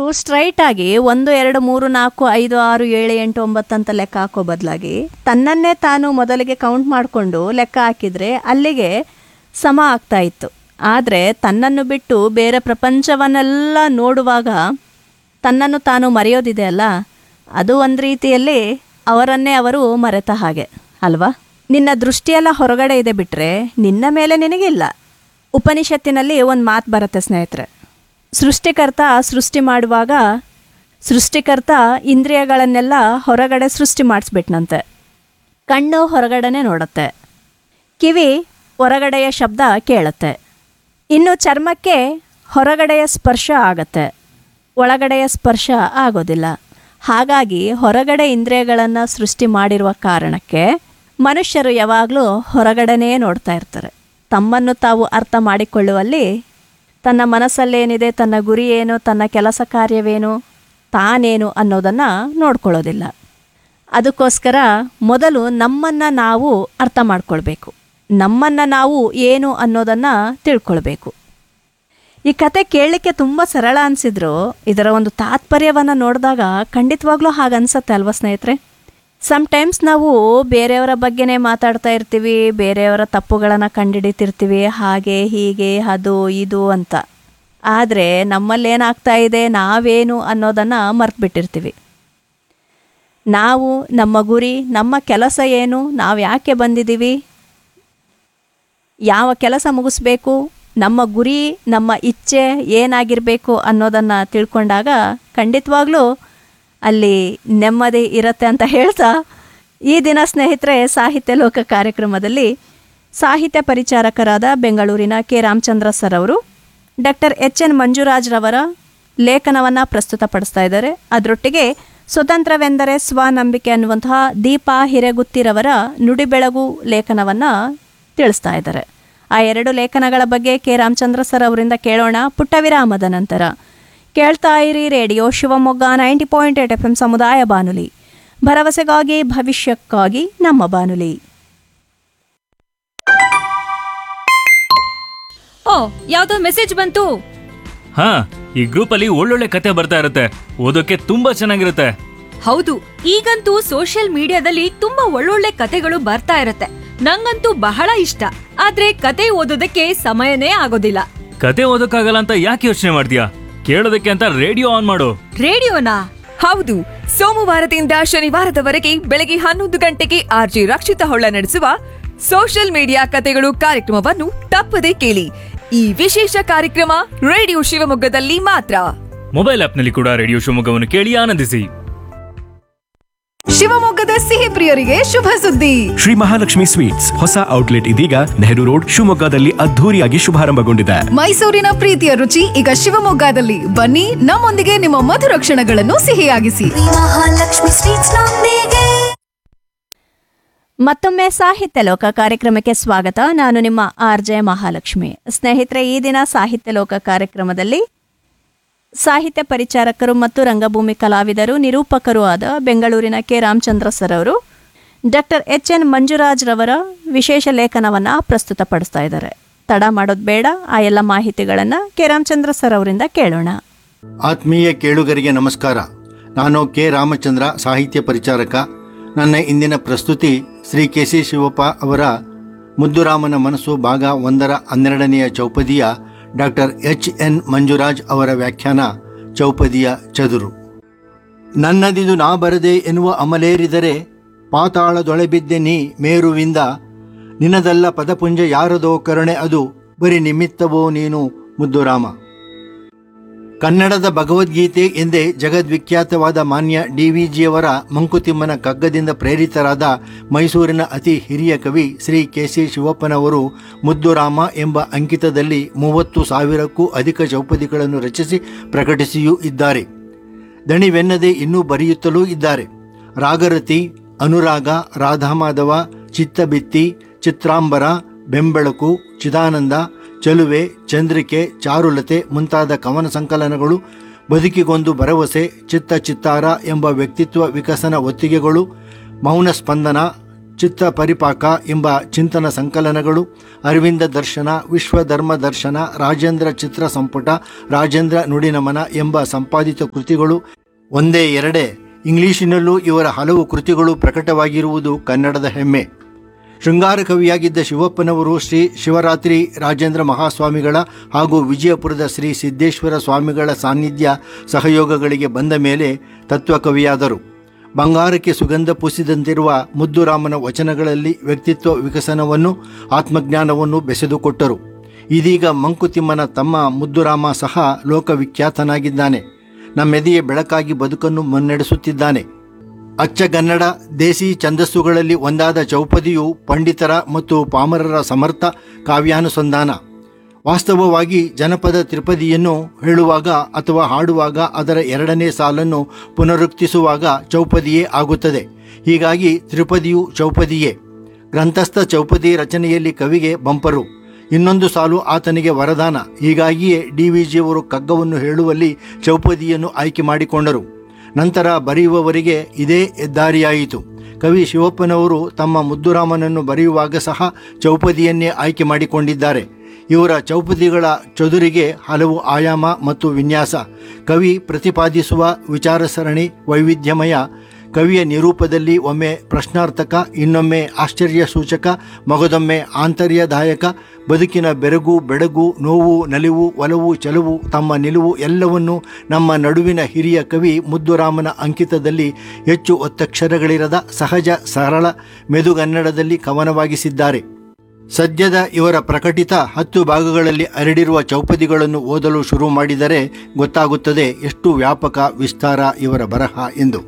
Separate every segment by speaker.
Speaker 1: straight ಆಗಿ ಒಂದು ಎರಡು ಮೂರು ನಾಲ್ಕು ಐದು ಆರು ಏಳು ಎಂಟು ಒಂಬತ್ತು ಅಂತ ಲೆಕ್ಕ ಹಾಕೋ ಬದಲಾಗಿ ತನ್ನನ್ನೇ ತಾನು ಮೊದಲಿಗೆ ಕೌಂಟ್ ಮಾಡಿಕೊಂಡು ಲೆಕ್ಕ ಹಾಕಿದರೆ ಅಲ್ಲಿಗೆ ಸಮ ಆಗ್ತಾ ಇತ್ತು ಆದರೆ ತನ್ನನ್ನು ಬಿಟ್ಟು ಬೇರೆ ಪ್ರಪಂಚವನ್ನೆಲ್ಲ ನೋಡುವಾಗ ತನ್ನನ್ನು ತಾನು ಮರೆಯೋದಿದೆ ಅಲ್ಲ ಅದು ಒಂದು ರೀತಿಯಲ್ಲಿ ಅವರನ್ನೇ ಅವರು ಮರೆತ ಹಾಗೆ ಅಲ್ವಾ ನಿನ್ನ ದೃಷ್ಟಿಯೆಲ್ಲ ಹೊರಗಡೆ ಇದೆ ಬಿಟ್ಟರೆ ನಿನ್ನ ಮೇಲೆ ನಿನಗಿಲ್ಲ ಉಪನಿಷತ್ತಿನಲ್ಲಿ ಒಂದು ಮಾತು ಬರುತ್ತೆ ಸ್ನೇಹಿತರೆ ಸೃಷ್ಟಿಕರ್ತ ಸೃಷ್ಟಿ ಮಾಡುವಾಗ ಸೃಷ್ಟಿಕರ್ತ ಇಂದ್ರಿಯಗಳನ್ನೆಲ್ಲ ಹೊರಗಡೆ ಸೃಷ್ಟಿ ಮಾಡಿಸ್ಬಿಟ್ನಂತೆ ಕಣ್ಣು ಹೊರಗಡೆನೆ ನೋಡುತ್ತೆ ಕಿವಿ ಹೊರಗಡೆಯ ಶಬ್ದ ಕೇಳುತ್ತೆ ಇನ್ನು ಚರ್ಮಕ್ಕೆ ಹೊರಗಡೆಯ ಸ್ಪರ್ಶ ಆಗತ್ತೆ ಒಳಗಡೆಯ ಸ್ಪರ್ಶ ಆಗೋದಿಲ್ಲ ಹಾಗಾಗಿ ಹೊರಗಡೆ ಇಂದ್ರಿಯಗಳನ್ನು ಸೃಷ್ಟಿ ಮಾಡಿರುವ ಕಾರಣಕ್ಕೆ ಮನುಷ್ಯರು ಯಾವಾಗಲೂ ಹೊರಗಡೆನೇ ನೋಡ್ತಾ ಇರ್ತಾರೆ ತಮ್ಮನ್ನು ತಾವು ಅರ್ಥ ಮಾಡಿಕೊಳ್ಳುವಲ್ಲಿ ತನ್ನ ಮನಸ್ಸಲ್ಲೇನಿದೆ ತನ್ನ ಗುರಿ ಏನು ತನ್ನ ಕೆಲಸ ಕಾರ್ಯವೇನು ತಾನೇನು ಅನ್ನೋದನ್ನು ನೋಡ್ಕೊಳ್ಳೋದಿಲ್ಲ ಅದಕ್ಕೋಸ್ಕರ ಮೊದಲು ನಮ್ಮನ್ನು ನಾವು ಅರ್ಥ ಮಾಡ್ಕೊಳ್ಬೇಕು ನಮ್ಮನ್ನು ನಾವು ಏನು ಅನ್ನೋದನ್ನು ತಿಳ್ಕೊಳ್ಬೇಕು ಈ ಕತೆ ಕೇಳಲಿಕ್ಕೆ ತುಂಬ ಸರಳ ಅನಿಸಿದ್ರು ಇದರ ಒಂದು ತಾತ್ಪರ್ಯವನ್ನು ನೋಡಿದಾಗ ಖಂಡಿತವಾಗ್ಲೂ ಹಾಗೆ ಅನ್ಸತ್ತೆ ಅಲ್ವಾ ಸ್ನೇಹಿತರೆ ಸಮ್ಟೈಮ್ಸ್ ನಾವು ಬೇರೆಯವರ ಬಗ್ಗೆನೇ ಮಾತಾಡ್ತಾ ಇರ್ತೀವಿ ಬೇರೆಯವರ ತಪ್ಪುಗಳನ್ನು ಕಂಡುಹಿಡಿತಿರ್ತೀವಿ ಹಾಗೆ ಹೀಗೆ ಅದು ಇದು ಅಂತ ಆದರೆ ನಮ್ಮಲ್ಲಿ ಏನಾಗ್ತಾ ಇದೆ ನಾವೇನು ಅನ್ನೋದನ್ನು ಮರ್ತ್ಬಿಟ್ಟಿರ್ತೀವಿ ನಾವು ನಮ್ಮ ಗುರಿ ನಮ್ಮ ಕೆಲಸ ಏನು ನಾವು ಯಾಕೆ ಬಂದಿದ್ದೀವಿ ಯಾವ ಕೆಲಸ ಮುಗಿಸ್ಬೇಕು ನಮ್ಮ ಗುರಿ ನಮ್ಮ ಇಚ್ಛೆ ಏನಾಗಿರಬೇಕು ಅನ್ನೋದನ್ನು ತಿಳ್ಕೊಂಡಾಗ ಖಂಡಿತವಾಗ್ಲೂ ಅಲ್ಲಿ ನೆಮ್ಮದಿ ಇರುತ್ತೆ ಅಂತ ಹೇಳ್ತಾ ಈ ದಿನ ಸ್ನೇಹಿತರೆ ಸಾಹಿತ್ಯ ಲೋಕ ಕಾರ್ಯಕ್ರಮದಲ್ಲಿ ಸಾಹಿತ್ಯ ಪರಿಚಾರಕರಾದ ಬೆಂಗಳೂರಿನ ಕೆ ರಾಮಚಂದ್ರ ಸರ್ ಅವರು ಡಾಕ್ಟರ್ ಎಚ್ ಎನ್ ಮಂಜುರಾಜ್ ರವರ ಲೇಖನವನ್ನು ಪ್ರಸ್ತುತಪಡಿಸ್ತಾ ಇದ್ದಾರೆ ಅದರೊಟ್ಟಿಗೆ ಸ್ವತಂತ್ರವೆಂದರೆ ಸ್ವನಂಬಿಕೆ ಅನ್ನುವಂತಹ ದೀಪಾ ಹಿರೇಗುತ್ತಿರವರ ನುಡಿಬೆಳಗು ಲೇಖನವನ್ನು ತಿಳಿಸ್ತಾ ಇದ್ದಾರೆ ಆ ಎರಡು ಲೇಖನಗಳ ಬಗ್ಗೆ ಕೆ ರಾಮಚಂದ್ರ ಸರ್ ಅವರಿಂದ ಕೇಳೋಣ ಪುಟ್ಟ ವಿರಾಮದ ನಂತರ ಕೇಳ್ತಾ ಇರಿ radio Shivamogga ninety point eight F M ಸಮುದಾಯ ಬಾನುಲಿ ಭರವಸೆಗಾಗಿ ಭವಿಷ್ಯಕ್ಕಾಗಿ ನಮ್ಮ ಬಾನುಲಿ
Speaker 2: ಓ ಯಾವ್ದೋ ಮೆಸೇಜ್ ಬಂತು
Speaker 3: ಹಾ ಈ ಗ್ರೂಪ್ ಅಲ್ಲಿ ಒಳ್ಳೊಳ್ಳೆ ಕತೆ ಬರ್ತಾ ಇರುತ್ತೆ ಓದೋಕೆ ತುಂಬಾ ಚೆನ್ನಾಗಿರುತ್ತೆ
Speaker 2: ಹೌದು ಈಗಂತೂ ಸೋಷಿಯಲ್ ಮೀಡಿಯಾದಲ್ಲಿ ತುಂಬಾ ಒಳ್ಳೊಳ್ಳೆ ಕತೆಗಳು ಬರ್ತಾ ಇರತ್ತೆ ನಂಗಂತೂ ಬಹಳ ಇಷ್ಟ ಆದ್ರೆ ಕತೆ ಓದೋದಕ್ಕೆ ಸಮಯನೇ ಆಗೋದಿಲ್ಲ
Speaker 3: ಕತೆ ಓದೋಕ್ಕಾಗಲ್ಲ ಅಂತ ಯಾಕೆ ಯೋಚನೆ ಮಾಡ್ತೀಯಾ ಕೇಳೋದಕ್ಕೆ ಅಂತ ರೇಡಿಯೋ ಆನ್ ಮಾಡು
Speaker 2: ರೇಡಿಯೋನಾ
Speaker 4: ಹೌದು ಸೋಮವಾರದಿಂದ ಶನಿವಾರದವರೆಗೆ ಬೆಳಗ್ಗೆ ಹನ್ನೊಂದು ಗಂಟೆಗೆ ಆರ್ಜಿ ರಕ್ಷಿತ ಹೊಳ್ಳ ನಡೆಸುವ ಸೋಷಿಯಲ್ ಮೀಡಿಯಾ ಕತೆಗಳು ಕಾರ್ಯಕ್ರಮವನ್ನು ತಪ್ಪದೇ ಕೇಳಿ ಈ ವಿಶೇಷ ಕಾರ್ಯಕ್ರಮ ರೇಡಿಯೋ ಶಿವಮೊಗ್ಗದಲ್ಲಿ ಮಾತ್ರ
Speaker 3: ಮೊಬೈಲ್ ಆಪ್ನಲ್ಲಿ ಕೂಡ ರೇಡಿಯೋ ಶಿವಮೊಗ್ಗವನ್ನು ಕೇಳಿ ಆನಂದಿಸಿ
Speaker 4: ಶಿವಮೊಗ್ಗದ ಸಿಹಿ ಪ್ರಿಯರಿಗೆ ಶುಭ ಸುದ್ದಿ
Speaker 5: ಶ್ರೀ ಮಹಾಲಕ್ಷ್ಮಿ ಸ್ವೀಟ್ಸ್ ಹೊಸ ಔಟ್ಲೆಟ್ ಇದೀಗ ನೆಹರು ರೋಡ್ ಶಿವಮೊಗ್ಗದಲ್ಲಿ ಅದ್ಧೂರಿಯಾಗಿ ಶುಭಾರಂಭಗೊಂಡಿದೆ
Speaker 4: ಮೈಸೂರಿನ ಪ್ರೀತಿಯ ರುಚಿ ಈಗ ಶಿವಮೊಗ್ಗದಲ್ಲಿ ಬನ್ನಿ ನಮ್ಮೊಂದಿಗೆ ನಿಮ್ಮ ಮಧುರ ಕ್ಷಣಗಳನ್ನು ಸಿಹಿಯಾಗಿಸಿ
Speaker 6: ಮಹಾಲಕ್ಷ್ಮಿ ಸ್ವೀಟ್ಸ್ ನೊಂದಿಗೆ
Speaker 1: ಮತ್ತೊಮ್ಮೆ ಸಾಹಿತ್ಯ ಲೋಕ ಕಾರ್ಯಕ್ರಮಕ್ಕೆ ಸ್ವಾಗತ ನಾನು ನಿಮ್ಮ ಆರ್ ಜೆ ಮಹಾಲಕ್ಷ್ಮಿ ಸ್ನೇಹಿತರೆ ಈ ದಿನ ಸಾಹಿತ್ಯ ಲೋಕ ಕಾರ್ಯಕ್ರಮದಲ್ಲಿ ಸಾಹಿತ್ಯ ಪರಿಚಾರಕರು ಮತ್ತು ರಂಗಭೂಮಿ ಕಲಾವಿದರು ನಿರೂಪಕರೂ ಆದ ಬೆಂಗಳೂರಿನ ಕೆ ರಾಮಚಂದ್ರ ಸರ್ ಅವರು ಡಾಕ್ಟರ್ ಎಚ್ ಎನ್ ಮಂಜುರಾಜ್ ರವರ ವಿಶೇಷ ಲೇಖನವನ್ನು ಪ್ರಸ್ತುತಪಡಿಸ್ತಾ ಇದ್ದಾರೆ ತಡ ಮಾಡೋದು ಬೇಡ ಆ ಎಲ್ಲ ಮಾಹಿತಿಗಳನ್ನು ಕೆ ರಾಮಚಂದ್ರ ಸರ್ ಅವರಿಂದ ಕೇಳೋಣ
Speaker 7: ಆತ್ಮೀಯ ಕೇಳುಗರಿಗೆ ನಮಸ್ಕಾರ ನಾನು ಕೆ ರಾಮಚಂದ್ರ ಸಾಹಿತ್ಯ ಪರಿಚಾರಕ ನನ್ನ ಇಂದಿನ ಪ್ರಸ್ತುತಿ ಶ್ರೀ ಕೆ ಸಿ ಶಿವಪ್ಪ ಅವರ ಮುದ್ದುರಾಮನ ಮನಸ್ಸು ಭಾಗ ಒಂದರ ಹನ್ನೆರಡನೆಯ ಚೌಪದಿಯ ಡಾಕ್ಟರ್ ಎಚ್ ಎನ್ ಮಂಜುರಾಜ್ ಅವರ ವ್ಯಾಖ್ಯಾನ ಚೌಪದಿಯ ಚದುರು ನನ್ನದಿದು ನಾ ಬರದೆ ಎನ್ನುವ ಅಮಲೇರಿದರೆ ಪಾತಾಳದೊಳೆಬಿದ್ದೆ ನೀ ಮೇರುವಿಂದ ನಿನದಲ್ಲ ಪದಪುಂಜ ಯಾರದೋ ಕರುಣೆ ಅದು ಬರಿ ನಿಮಿತ್ತವೋ ನೀನು ಮುದ್ದುರಾಮ ಕನ್ನಡದ ಭಗವದ್ಗೀತೆ ಎಂದೇ ಜಗದ್ವಿಖ್ಯಾತವಾದ ಮಾನ್ಯ ಡಿ ವಿ ಜಿಯವರ ಮಂಕುತಿಮ್ಮನ ಕಗ್ಗದಿಂದ ಪ್ರೇರಿತರಾದ ಮೈಸೂರಿನ ಅತಿ ಹಿರಿಯ ಕವಿ ಶ್ರೀ ಕೆ ಸಿ ಶಿವಪ್ಪನವರು ಮುದ್ದುರಾಮ ಎಂಬ ಅಂಕಿತದಲ್ಲಿ ಮೂವತ್ತು ಸಾವಿರಕ್ಕೂ ಅಧಿಕ ಚೌಪದಿಗಳನ್ನು ರಚಿಸಿ ಪ್ರಕಟಿಸಿಯೂ ಇದ್ದಾರೆ ದಣಿವೆನ್ನದೆ ಇನ್ನೂ ಬರೆಯುತ್ತಲೂ ಇದ್ದಾರೆ ರಾಗರತಿ ಅನುರಾಗ ರಾಧಾಮಾಧವ ಚಿತ್ತಬಿತ್ತಿ ಚಿತ್ರಾಂಬರ ಬೆಂಬೆಳಕು ಚಿದಾನಂದ ಚಲುವೆ ಚಂದ್ರಿಕೆ ಚಾರುಲತೆ ಮುಂತಾದ ಕವನ ಸಂಕಲನಗಳು ಬದುಕಿಗೊಂದು ಭರವಸೆ ಚಿತ್ತ ಚಿತ್ತಾರ ಎಂಬ ವ್ಯಕ್ತಿತ್ವ ವಿಕಸನ ಒತ್ತಿಗೆಗಳು ಮೌನ ಸ್ಪಂದನ ಚಿತ್ತ ಪರಿಪಾಕ ಎಂಬ ಚಿಂತನ ಸಂಕಲನಗಳು ಅರವಿಂದ ದರ್ಶನ ವಿಶ್ವ ಧರ್ಮ ದರ್ಶನ ರಾಜೇಂದ್ರ ಚಿತ್ರ ಸಂಪುಟ ರಾಜೇಂದ್ರ ನುಡಿನಮನ ಎಂಬ ಸಂಪಾದಿತ ಕೃತಿಗಳು ಒಂದೇ ಎರಡೇ ಇಂಗ್ಲಿಶಿನಲ್ಲೂ ಇವರ ಹಲವು ಕೃತಿಗಳು ಪ್ರಕಟವಾಗಿರುವುದು ಕನ್ನಡದ ಹೆಮ್ಮೆ ಶೃಂಗಾರ ಕವಿಯಾಗಿದ್ದ ಶಿವಪ್ಪನವರು ಶ್ರೀ ಶಿವರಾತ್ರಿ ರಾಜೇಂದ್ರ ಮಹಾಸ್ವಾಮಿಗಳ ಹಾಗೂ ವಿಜಯಪುರದ ಶ್ರೀ ಸಿದ್ದೇಶ್ವರ ಸ್ವಾಮಿಗಳ ಸಾನ್ನಿಧ್ಯ ಸಹಯೋಗಗಳಿಗೆ ಬಂದ ಮೇಲೆ ತತ್ವಕವಿಯಾದರು ಬಂಗಾರಕ್ಕೆ ಸುಗಂಧ ಪೂಸಿದಂತಿರುವ ಮುದ್ದುರಾಮನ ವಚನಗಳಲ್ಲಿ ವ್ಯಕ್ತಿತ್ವ ವಿಕಸನವನ್ನು ಆತ್ಮಜ್ಞಾನವನ್ನು ಬೆಸೆದುಕೊಟ್ಟರು ಇದೀಗ ಮಂಕುತಿಮ್ಮನ ತಮ್ಮ ಮುದ್ದುರಾಮ ಸಹ ಲೋಕವಿಖ್ಯಾತನಾಗಿದ್ದಾನೆ ನಮ್ಮೆದೆಯ ಬೆಳಕಾಗಿ ಬದುಕನ್ನು ಮುನ್ನಡೆಸುತ್ತಿದ್ದಾನೆ ಅಚ್ಚಗನ್ನಡ ದೇಸಿ ಛಂದಸ್ಸುಗಳಲ್ಲಿ ಒಂದಾದ ಚೌಪದಿಯು ಪಂಡಿತರ ಮತ್ತು ಪಾಮರರ ಸಮರ್ಥ ಕಾವ್ಯಾನುಸಂಧಾನ ವಾಸ್ತವವಾಗಿ ಜನಪದ ತ್ರಿಪದಿಯನ್ನು ಹೇಳುವಾಗ ಅಥವಾ ಹಾಡುವಾಗ ಅದರ ಎರಡನೇ ಸಾಲನ್ನು ಪುನರುಕ್ತಿಸುವಾಗ ಚೌಪದಿಯೇ ಆಗುತ್ತದೆ ಹೀಗಾಗಿ ತ್ರಿಪದಿಯು ಚೌಪದಿಯೇ ಗ್ರಂಥಸ್ಥ ಚೌಪದಿ ರಚನೆಯಲ್ಲಿ ಕವಿಗೆ ಬಂಪರು ಇನ್ನೊಂದು ಸಾಲು ಆತನಿಗೆ ವರದಾನ ಹೀಗಾಗಿಯೇ ಡಿ ವಿ ಜಿಯವರು ಕಗ್ಗವನ್ನು ಹೇಳುವಲ್ಲಿ ಚೌಪದಿಯನ್ನು ಆಯ್ಕೆ ಮಾಡಿಕೊಂಡರು ನಂತರ ಬರೆಯುವವರಿಗೆ ಇದೇ ಹೆದ್ದಾರಿಯಾಯಿತು ಕವಿ ಶಿವಪ್ಪನವರು ತಮ್ಮ ಮುದ್ದುರಾಮನನ್ನು ಬರೆಯುವಾಗ ಸಹ ಚೌಪದಿಯನ್ನೇ ಆಯ್ಕೆ ಮಾಡಿಕೊಂಡಿದ್ದಾರೆ ಇವರ ಚೌಪದಿಗಳ ಚದುರಿಗೆ ಹಲವು ಆಯಾಮ ಮತ್ತು ವಿನ್ಯಾಸ ಕವಿ ಪ್ರತಿಪಾದಿಸುವ ವಿಚಾರ ಸರಣಿ ವೈವಿಧ್ಯಮಯ ಕವಿಯ ನಿರೂಪದಲ್ಲಿ ಒಮ್ಮೆ ಪ್ರಶ್ನಾರ್ಥಕ ಇನ್ನೊಮ್ಮೆ ಆಶ್ಚರ್ಯ ಸೂಚಕ ಮಗದೊಮ್ಮೆ ಆಂತರ್ಯದಾಯಕ ಬದುಕಿನ ಬೆರಗು ಬೆಡಗು ನೋವು ನಲಿವು ಒಲವು ಚೆಲುವು ತಮ್ಮ ನಿಲುವು ಎಲ್ಲವನ್ನೂ ನಮ್ಮ ನಡುವಿನ ಹಿರಿಯ ಕವಿ ಮುದ್ದುರಾಮನ ಅಂಕಿತದಲ್ಲಿ ಹೆಚ್ಚು ಒತ್ತಕ್ಷರಗಳಿರದ ಸಹಜ ಸರಳ ಮೆದುಗನ್ನಡದಲ್ಲಿ ಕವನವಾಗಿಸಿದ್ದಾರೆ ಸದ್ಯದ ಇವರ ಪ್ರಕಟಿತ ಹತ್ತು ಭಾಗಗಳಲ್ಲಿ ಹರಡಿರುವ ಚೌಪದಿಗಳನ್ನು ಓದಲು ಶುರು ಮಾಡಿದರೆ ಗೊತ್ತಾಗುತ್ತದೆ ಎಷ್ಟು ವ್ಯಾಪಕ ವಿಸ್ತಾರ ಇವರ ಬರಹ ಎಂದು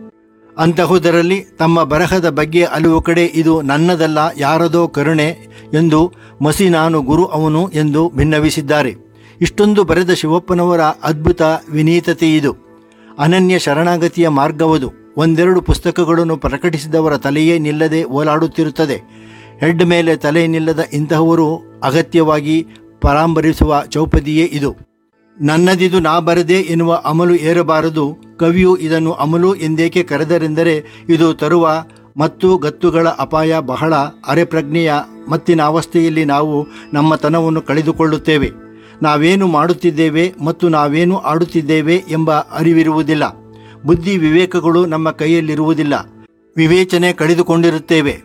Speaker 7: ಅಂತಹುದರಲ್ಲಿ ತಮ್ಮ ಬರಹದ ಬಗ್ಗೆ ಹಲವು ಕಡೆ ಇದು ನನ್ನದಲ್ಲ ಯಾರದೋ ಕರುಣೆ ಎಂದು ಮಸಿ ನಾನು ಗುರು ಅವನು ಎಂದು ಭಿನ್ನವಿಸಿದ್ದಾರೆ ಇಷ್ಟೊಂದು ಬರೆದ ಶಿವಪ್ಪನವರ ಅದ್ಭುತ ವಿನೀತತೆ ಇದು ಅನನ್ಯ ಶರಣಾಗತಿಯ ಮಾರ್ಗವದು ಒಂದೆರಡು ಪುಸ್ತಕಗಳನ್ನು ಪ್ರಕಟಿಸಿದವರ ತಲೆಯೇ ನಿಲ್ಲದೆ ಓಲಾಡುತ್ತಿರುತ್ತದೆ ಹೆಡ್ ಮೇಲೆ ತಲೆ ನಿಲ್ಲದ ಇಂತಹವರು ಅಗತ್ಯವಾಗಿ ಪರಾಂಬರಿಸುವ ಚೌಪದಿಯೇ ಇದು ನನ್ನದಿದು ನಾ ಬರದೆ ಎನ್ನುವ ಅಮಲು ಏರಬಾರದು ಕವಿಯು ಇದನ್ನು ಅಮಲು ಎಂದೇಕೆ ಕರೆದರೆಂದರೆ ಇದು ತರುವ ಮತ್ತು ಗತ್ತುಗಳ ಅಪಾಯ ಬಹಳ ಅರೆಪ್ರಜ್ಞೆಯ ಮತ್ತಿನ ಅವಸ್ಥೆಯಲ್ಲಿ ನಾವು ನಮ್ಮ ತನವನ್ನು ಕಳೆದುಕೊಳ್ಳುತ್ತೇವೆ ನಾವೇನು ಮಾಡುತ್ತಿದ್ದೇವೆ ಮತ್ತು ನಾವೇನು ಆಡುತ್ತಿದ್ದೇವೆ ಎಂಬ ಅರಿವಿರುವುದಿಲ್ಲ ಬುದ್ಧಿ ವಿವೇಕಗಳು ನಮ್ಮ ಕೈಯಲ್ಲಿರುವುದಿಲ್ಲ ವಿವೇಚನೆ ಕಳೆದುಕೊಂಡಿರುತ್ತೇವೆ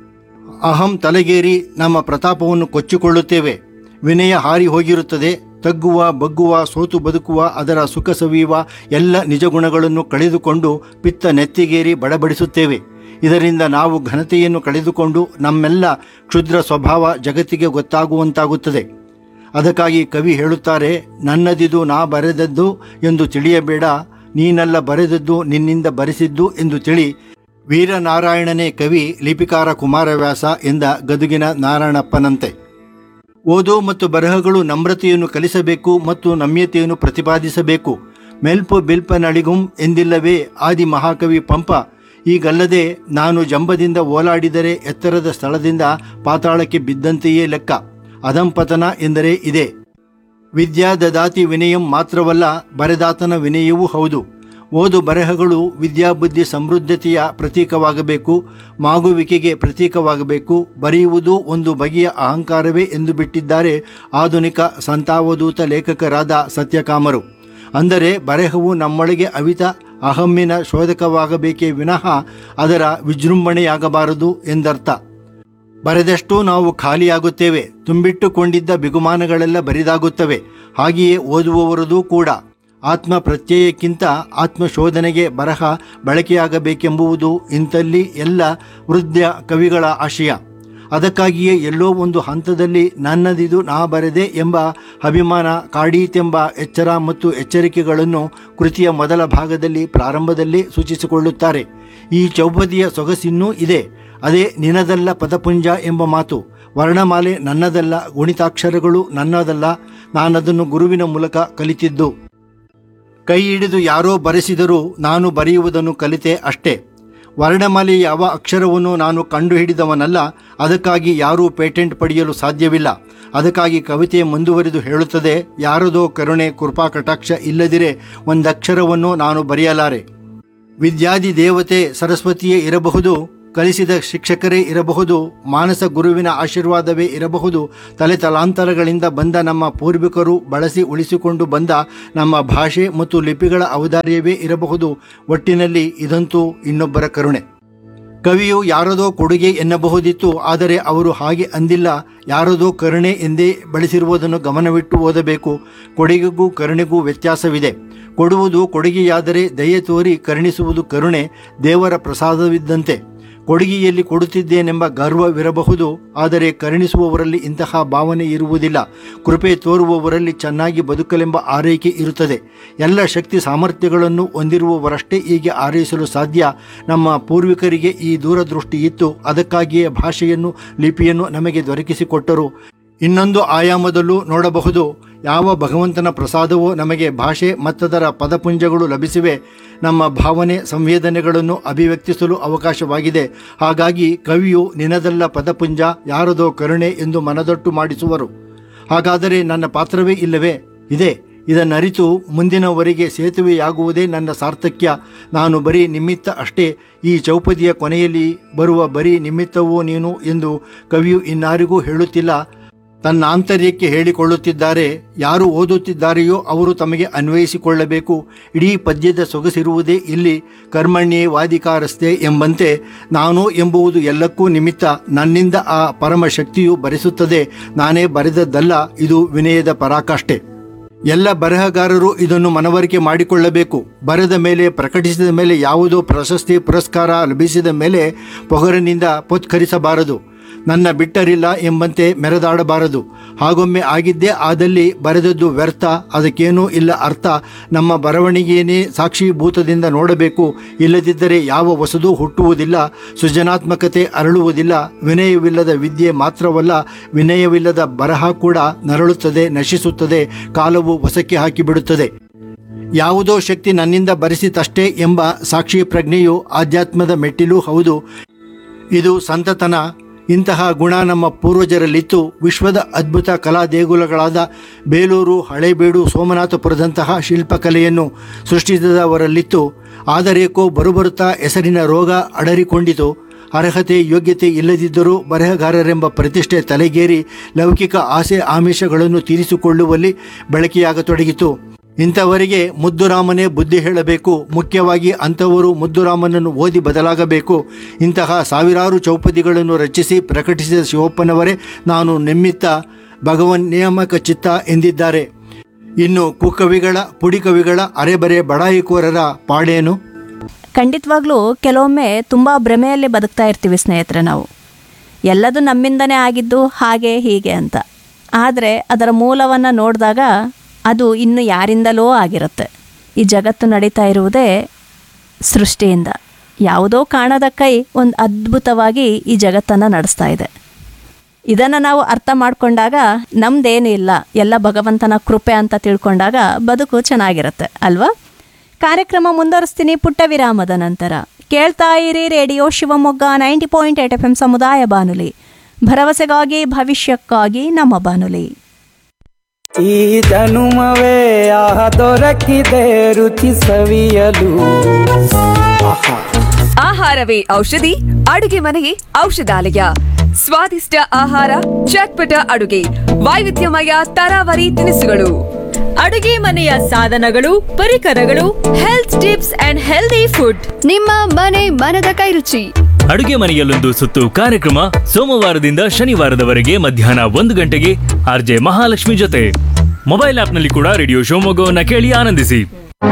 Speaker 7: ಅಹಂ ತಲೆಗೇರಿ ನಮ್ಮ ಪ್ರತಾಪವನ್ನು ಕೊಚ್ಚಿಕೊಳ್ಳುತ್ತೇವೆ ವಿನಯ ಹಾರಿ ಹೋಗಿರುತ್ತದೆ ತಗ್ಗುವ ಬಗ್ಗುವ ಸೋತು ಬದುಕುವ ಅದರ ಸುಖ ಸವಿಯುವ ಎಲ್ಲ ನಿಜ ಗುಣಗಳನ್ನು ಕಳೆದುಕೊಂಡು ಪಿತ್ತ ನೆತ್ತಿಗೇರಿ ಬಡಬಡಿಸುತ್ತೇವೆ ಇದರಿಂದ ನಾವು ಘನತೆಯನ್ನು ಕಳೆದುಕೊಂಡು ನಮ್ಮೆಲ್ಲ ಕ್ಷುದ್ರ ಸ್ವಭಾವ ಜಗತ್ತಿಗೆ ಗೊತ್ತಾಗುವಂತಾಗುತ್ತದೆ ಅದಕ್ಕಾಗಿ ಕವಿ ಹೇಳುತ್ತಾರೆ ನನ್ನದಿದು ನಾ ಬರೆದದ್ದು ಎಂದು ತಿಳಿಯಬೇಡ ನೀನಲ್ಲ ಬರೆದದ್ದು ನಿನ್ನಿಂದ ಬರೆಸಿದ್ದು ಎಂದು ತಿಳಿ ವೀರನಾರಾಯಣನೇ ಕವಿ ಲಿಪಿಕಾರ ಕುಮಾರವ್ಯಾಸ ಎಂದ ಗದುಗಿನ ನಾರಾಯಣಪ್ಪನಂತೆ ಓದು ಮತ್ತು ಬರಹಗಳು ನಮ್ರತೆಯನ್ನು ಕಲಿಸಬೇಕು ಮತ್ತು ನಮ್ಯತೆಯನ್ನು ಪ್ರತಿಪಾದಿಸಬೇಕು ಮೆಲ್ಪು ಬಿಲ್ಪನಳಿಗುಂ ಎಂದಿಲ್ಲವೇ ಆದಿ ಮಹಾಕವಿ ಪಂಪ ಈಗಲ್ಲದೆ ನಾನು ಜಂಬದಿಂದ ಓಲಾಡಿದರೆ ಎತ್ತರದ ಸ್ಥಳದಿಂದ ಪಾತಾಳಕ್ಕೆ ಬಿದ್ದಂತೆಯೇ ಲೆಕ್ಕ ಅಧಂಪತನ ಎಂದರೆ ಇದೆ ವಿದ್ಯಾ ದದಾತಿ ವಿನಯಂ ಮಾತ್ರವಲ್ಲ ಬರೆದಾತನ ವಿನಯವೂ ಹೌದು ಓದು ಬರಹಗಳು ವಿದ್ಯಾಬುದ್ಧಿ ಸಮೃದ್ಧತೆಯ ಪ್ರತೀಕವಾಗಬೇಕು ಮಾಗುವಿಕೆಗೆ ಪ್ರತೀಕವಾಗಬೇಕು ಬರೆಯುವುದು ಒಂದು ಬಗೆಯ ಅಹಂಕಾರವೇ ಎಂದು ಬಿಟ್ಟಿದ್ದಾರೆ ಆಧುನಿಕ ಸಂತಾವಧೂತ ಲೇಖಕರಾದ ಸತ್ಯಕಾಮರು ಅಂದರೆ ಬರೆಹವು ನಮ್ಮೊಳಗೆ ಅವಿತ ಅಹಮ್ಮಿನ ಶೋಧಕವಾಗಬೇಕೇ ವಿನಃ ಅದರ ವಿಜೃಂಭಣೆಯಾಗಬಾರದು ಎಂದರ್ಥ ಬರೆದಷ್ಟು ನಾವು ಖಾಲಿಯಾಗುತ್ತೇವೆ ತುಂಬಿಟ್ಟುಕೊಂಡಿದ್ದ ಬಿಗುಮಾನಗಳೆಲ್ಲ ಬರಿದಾಗುತ್ತವೆ ಹಾಗೆಯೇ ಓದುವವರದೂ ಕೂಡ ಆತ್ಮ ಪ್ರತ್ಯಯಕ್ಕಿಂತ ಆತ್ಮಶೋಧನೆಗೆ ಬರಹ ಬಳಕೆಯಾಗಬೇಕೆಂಬುದು ಇಂಥಲ್ಲಿ ಎಲ್ಲ ವೃದ್ಧ ಕವಿಗಳ ಆಶಯ ಅದಕ್ಕಾಗಿಯೇ ಎಲ್ಲೋ ಒಂದು ಹಂತದಲ್ಲಿ ನನ್ನದಿದು ನಾ ಬರೆದೆ ಎಂಬ ಅಭಿಮಾನ ಕಾಡೀತೆಂಬ ಎಚ್ಚರ ಮತ್ತು ಎಚ್ಚರಿಕೆಗಳನ್ನು ಕೃತಿಯ ಮೊದಲ ಭಾಗದಲ್ಲಿ ಪ್ರಾರಂಭದಲ್ಲೇ ಸೂಚಿಸಿಕೊಳ್ಳುತ್ತಾರೆ ಈ ಚೌಪದಿಯ ಸೊಗಸಿನ್ನೂ ಇದೆ ಅದೇ ನಿನದಲ್ಲ ಪದಪುಂಜ ಎಂಬ ಮಾತು ವರ್ಣಮಾಲೆ ನನ್ನದಲ್ಲ ಗುಣಿತಾಕ್ಷರಗಳು ನನ್ನದಲ್ಲ ನಾನದನ್ನು ಗುರುವಿನ ಮೂಲಕ ಕಲಿತಿದ್ದು ಕೈ ಹಿಡಿದು ಯಾರೋ ಬರೆಸಿದರೂ ನಾನು ಬರೆಯುವುದನ್ನು ಕಲಿತೆ ಅಷ್ಟೇ ವರ್ಣಮಾಲೆ ಯಾವ ಅಕ್ಷರವನ್ನು ನಾನು ಕಂಡುಹಿಡಿದವನಲ್ಲ ಅದಕ್ಕಾಗಿ ಯಾರೂ ಪೇಟೆಂಟ್ ಪಡೆಯಲು ಸಾಧ್ಯವಿಲ್ಲ ಅದಕ್ಕಾಗಿ ಕವಿತೆ ಮುಂದುವರಿದು ಹೇಳುತ್ತದೆ ಯಾರದೋ ಕರುಣೆ ಕೃಪಾ ಕಟಾಕ್ಷ ಇಲ್ಲದಿರೆ ಒಂದಕ್ಷರವನ್ನು ನಾನು ಬರೆಯಲಾರೆ ವಿದ್ಯಾದಿ ದೇವತೆ ಸರಸ್ವತಿಯೇ ಇರಬಹುದು ಕಲಿಸಿದ ಶಿಕ್ಷಕರೇ ಇರಬಹುದು ಮಾನಸ ಗುರುವಿನ ಆಶೀರ್ವಾದವೇ ಇರಬಹುದು ತಲೆ ತಲಾಂತರಗಳಿಂದ ಬಂದ ನಮ್ಮ ಪೂರ್ವಿಕರು ಬಳಸಿ ಉಳಿಸಿಕೊಂಡು ಬಂದ ನಮ್ಮ ಭಾಷೆ ಮತ್ತು ಲಿಪಿಗಳ ಔದಾರ್ಯವೇ ಇರಬಹುದು ಒಟ್ಟಿನಲ್ಲಿ ಇದಂತೂ ಇನ್ನೊಬ್ಬರ ಕರುಣೆ ಕವಿಯು ಯಾರದೋ ಕೊಡುಗೆ ಎನ್ನಬಹುದಿತ್ತು ಆದರೆ ಅವರು ಹಾಗೆ ಅಂದಿಲ್ಲ ಯಾರದೋ ಕರುಣೆ ಎಂದೇ ಬಳಸಿರುವುದನ್ನು ಗಮನವಿಟ್ಟು ಓದಬೇಕು ಕೊಡುಗೆಗೂ ಕರುಣೆಗೂ ವ್ಯತ್ಯಾಸವಿದೆ ಕೊಡುವುದು ಕೊಡುಗೆಯಾದರೆ ದಯೆ ತೋರಿ ಕರುಣಿಸುವುದು ಕರುಣೆ ದೇವರ ಪ್ರಸಾದವಿದ್ದಂತೆ ಕೊಡುಗೆಯಲ್ಲಿ ಕೊಡುತ್ತಿದ್ದೇನೆಂಬ ಗರ್ವವಿರಬಹುದು ಆದರೆ ಕರುಣಿಸುವವರಲ್ಲಿ ಇಂತಹ ಭಾವನೆ ಇರುವುದಿಲ್ಲ ಕೃಪೆ ತೋರುವವರಲ್ಲಿ ಚೆನ್ನಾಗಿ ಬದುಕಲೆಂಬ ಆರೈಕೆ ಇರುತ್ತದೆ ಎಲ್ಲ ಶಕ್ತಿ ಸಾಮರ್ಥ್ಯಗಳನ್ನು ಹೊಂದಿರುವವರಷ್ಟೇ ಹೀಗೆ ಆರೈಸಲು ಸಾಧ್ಯ ನಮ್ಮ ಪೂರ್ವಿಕರಿಗೆ ಈ ದೂರದೃಷ್ಟಿ ಇತ್ತು ಅದಕ್ಕಾಗಿಯೇ ಭಾಷೆಯನ್ನು ಲಿಪಿಯನ್ನು ನಮಗೆ ದೊರಕಿಸಿಕೊಟ್ಟರು ಇನ್ನೊಂದು ಆಯಾಮದಲ್ಲೂ ನೋಡಬಹುದು ಯಾವ ಭಗವಂತನ ಪ್ರಸಾದವೋ ನಮಗೆ ಭಾಷೆ ಮತ್ತದರ ಪದಪುಂಜಗಳು ಲಭಿಸಿವೆ ನಮ್ಮ ಭಾವನೆ ಸಂವೇದನೆಗಳನ್ನು ಅಭಿವ್ಯಕ್ತಿಸಲು ಅವಕಾಶವಾಗಿದೆ ಹಾಗಾಗಿ ಕವಿಯು ನಿನದಲ್ಲ ಪದಪುಂಜ ಯಾರದೋ ಕರುಣೆ ಎಂದು ಮನದಟ್ಟು ಮಾಡಿಸುವರು ಹಾಗಾದರೆ ನನ್ನ ಪಾತ್ರವೇ ಇಲ್ಲವೇ ಇದೆ ಇದನ್ನರಿತು ಮುಂದಿನವರಿಗೆ ಸೇತುವೆಯಾಗುವುದೇ ನನ್ನ ಸಾರ್ಥಕ್ಯ ನಾನು ಬರೀ ನಿಮಿತ್ತ ಅಷ್ಟೇ ಈ ಚೌಪದಿಯ ಕೊನೆಯಲ್ಲಿ ಬರುವ ಬರೀ ನಿಮಿತ್ತವೂ ನೀನು ಎಂದು ಕವಿಯು ಇನ್ನಾರಿಗೂ ಹೇಳುತ್ತಿಲ್ಲ ತನ್ನ ಆಂತರ್ಯಕ್ಕೆ ಹೇಳಿಕೊಳ್ಳುತ್ತಿದ್ದಾರೆ ಯಾರು ಓದುತ್ತಿದ್ದಾರೆಯೋ ಅವರು ತಮಗೆ ಅನ್ವಯಿಸಿಕೊಳ್ಳಬೇಕು ಇಡೀ ಪದ್ಯದ ಸೊಗಸಿರುವುದೇ ಇಲ್ಲಿ ಕರ್ಮಣ್ಯೇ ವಾದಿಕಾರಸ್ತೆ ಎಂಬಂತೆ ನಾನು ಎಂಬುದು ಎಲ್ಲಕ್ಕೂ ನಿಮಿತ್ತ ನನ್ನಿಂದ ಆ ಪರಮ ಶಕ್ತಿಯು ಬರೆಸುತ್ತದೆ ನಾನೇ ಬರೆದದ್ದಲ್ಲ ಇದು ವಿನಯದ ಪರಾಕಾಷ್ಠೆ ಎಲ್ಲ ಬರಹಗಾರರು ಇದನ್ನು ಮನವರಿಕೆ ಮಾಡಿಕೊಳ್ಳಬೇಕು ಬರೆದ ಮೇಲೆ ಪ್ರಕಟಿಸಿದ ಮೇಲೆ ಯಾವುದೋ ಪ್ರಶಸ್ತಿ ಪುರಸ್ಕಾರ ಲಭಿಸಿದ ಮೇಲೆ ಪೊಗರಿನಿಂದ ಪೊತ್ಕರಿಸಬಾರದು ನನ್ನ ಬಿಟ್ಟರಿಲ್ಲ ಎಂಬಂತೆ ಮೆರೆದಾಡಬಾರದು ಹಾಗೊಮ್ಮೆ ಆಗಿದ್ದೇ ಆದಲ್ಲಿ ಬರೆದದ್ದು ವ್ಯರ್ಥ ಅದಕ್ಕೇನೂ ಇಲ್ಲ ಅರ್ಥ ನಮ್ಮ ಬರವಣಿಗೆಯನ್ನೇ ಸಾಕ್ಷೀಭೂತದಿಂದ ನೋಡಬೇಕು ಇಲ್ಲದಿದ್ದರೆ ಯಾವ ಹೊಸದೂ ಹುಟ್ಟುವುದಿಲ್ಲ ಸೃಜನಾತ್ಮಕತೆ ಅರಳುವುದಿಲ್ಲ ವಿನಯವಿಲ್ಲದ ವಿದ್ಯೆ ಮಾತ್ರವಲ್ಲ ವಿನಯವಿಲ್ಲದ ಬರಹ ಕೂಡ ನರಳುತ್ತದೆ ನಶಿಸುತ್ತದೆ ಕಾಲವು ಹೊಸಕ್ಕೆ ಹಾಕಿಬಿಡುತ್ತದೆ ಯಾವುದೋ ಶಕ್ತಿ ನನ್ನಿಂದ ಬರೆಸಿತಷ್ಟೇ ಎಂಬ ಸಾಕ್ಷಿ ಪ್ರಜ್ಞೆಯು ಆಧ್ಯಾತ್ಮದ ಮೆಟ್ಟಿಲೂ ಹೌದು ಇದು ಸಂತತನ ಇಂತಹ ಗುಣ ನಮ್ಮ ಪೂರ್ವಜರಲ್ಲಿತ್ತು ವಿಶ್ವದ ಅದ್ಭುತ ಕಲಾ ದೇಗುಲಗಳಾದ ಬೇಲೂರು ಹಳೇಬೀಡು ಸೋಮನಾಥಪುರದಂತಹ ಶಿಲ್ಪಕಲೆಯನ್ನು ಸೃಷ್ಟಿಸಿದವರಲ್ಲಿತ್ತು ಆದರೇಕೋ ಬರುಬರುತ್ತಾ ಹೆಸರಿನ ರೋಗ ಅಡರಿಕೊಂಡಿತು ಅರ್ಹತೆ ಯೋಗ್ಯತೆ ಇಲ್ಲದಿದ್ದರೂ ಬರಹಗಾರರೆಂಬ ಪ್ರತಿಷ್ಠೆ ತಲೆಗೇರಿ ಲೌಕಿಕ ಆಸೆ ಆಮಿಷಗಳನ್ನು ತೀರಿಸಿಕೊಳ್ಳುವಲ್ಲಿ ಬಳಕೆಯಾಗತೊಡಗಿತು ಇಂಥವರಿಗೆ ಮುದ್ದುರಾಮನೇ ಬುದ್ಧಿ ಹೇಳಬೇಕು ಮುಖ್ಯವಾಗಿ ಅಂಥವರು ಮುದ್ದುರಾಮನನ್ನು ಓದಿ ಬದಲಾಗಬೇಕು ಇಂತಹ ಸಾವಿರಾರು ಚೌಪದಿಗಳನ್ನು ರಚಿಸಿ ಪ್ರಕಟಿಸಿದ ಶಿವಪ್ಪನವರೇ ನಾನು ನಿಮ್ಮಿತ್ತ ಭಗವನ್ ನಿಯಾಮಕ ಚಿತ್ತ ಎಂದಿದ್ದಾರೆ ಇನ್ನು ಕುಕವಿಗಳ ಪುಡಿಕವಿಗಳ ಅರೆಬರೆ ಬಡಾಯಿಕೋರರ ಪಾಡೇನು
Speaker 1: ಖಂಡಿತವಾಗ್ಲೂ ಕೆಲವೊಮ್ಮೆ ತುಂಬ ಭ್ರಮೆಯಲ್ಲಿ ಬದುಕ್ತಾ ಇರ್ತೀವಿ ಸ್ನೇಹಿತರೆ ನಾವು ಎಲ್ಲದೂ ನಮ್ಮಿಂದನೇ ಆಗಿದ್ದು ಹಾಗೆ ಹೀಗೆ ಅಂತ ಆದರೆ ಅದರ ಮೂಲವನ್ನು ನೋಡಿದಾಗ ಅದು ಇನ್ನು ಯಾರಿಂದಲೋ ಆಗಿರುತ್ತೆ ಈ ಜಗತ್ತು ನಡೀತಾ ಇರುವುದೇ ಸೃಷ್ಟಿಯಿಂದ ಯಾವುದೋ ಕಾಣದ ಕೈ ಒಂದು ಅದ್ಭುತವಾಗಿ ಈ ಜಗತ್ತನ್ನು ನಡೆಸ್ತಾ ಇದೆ ಇದನ್ನು ನಾವು ಅರ್ಥ ಮಾಡಿಕೊಂಡಾಗ ನಮ್ದೇನು ಇಲ್ಲ ಎಲ್ಲ ಭಗವಂತನ ಕೃಪೆ ಅಂತ ತಿಳ್ಕೊಂಡಾಗ ಬದುಕು ಚೆನ್ನಾಗಿರುತ್ತೆ ಅಲ್ವಾ ಕಾರ್ಯಕ್ರಮ ಮುಂದುವರಿಸ್ತೀನಿ ಪುಟ್ಟ ವಿರಾಮದ ನಂತರ ಕೇಳ್ತಾ ಇರಿ radio Shivamogga ninety point eight F M ಸಮುದಾಯ ಬಾನುಲಿ ಭರವಸೆಗಾಗಿ ಭವಿಷ್ಯಕ್ಕಾಗಿ ನಮ್ಮ ಬಾನುಲಿ
Speaker 8: ಈ ಜನುಮವೇ ಆಹ ದೊರಕಿದೆ ರುಚಿ ಸವಿಯಲು ಆಹಾ
Speaker 4: ಆಹಾರವೇ ಔಷಧಿ ಅಡುಗೆ ಮನೆಯೇ ಔಷಧಾಲಯ ಸ್ವಾದಿಷ್ಟ ಆಹಾರ ಚಟ್ಪಟ ಅಡುಗೆ ವೈವಿಧ್ಯಮಯ ತರಾವರಿ ತಿನಿಸುಗಳು
Speaker 2: ಅಡುಗೆ ಮನೆಯ ಸಾಧನಗಳು ಪರಿಕರಗಳು health tips and healthy food
Speaker 9: ನಿಮ್ಮ ಮನೆ ಮನದ ಕೈರುಚಿ
Speaker 3: ಅಡುಗೆ ಮನೆಯಲ್ಲೊಂದು ಸುತ್ತು ಕಾರ್ಯಕ್ರಮ ಸೋಮವಾರದಿಂದ ಶನಿವಾರದವರೆಗೆ ಮಧ್ಯಾಹ್ನ ಒಂದು ಗಂಟೆಗೆ ಆರ್ಜೆ ಮಹಾಲಕ್ಷ್ಮಿ ಜೊತೆ ಮೊಬೈಲ್ ಆಪ್ನಲ್ಲಿ ಕೂಡ ರೇಡಿಯೋ ಶಿವಮೊಗ್ಗವನ್ನ ಕೇಳಿ ಆನಂದಿಸಿ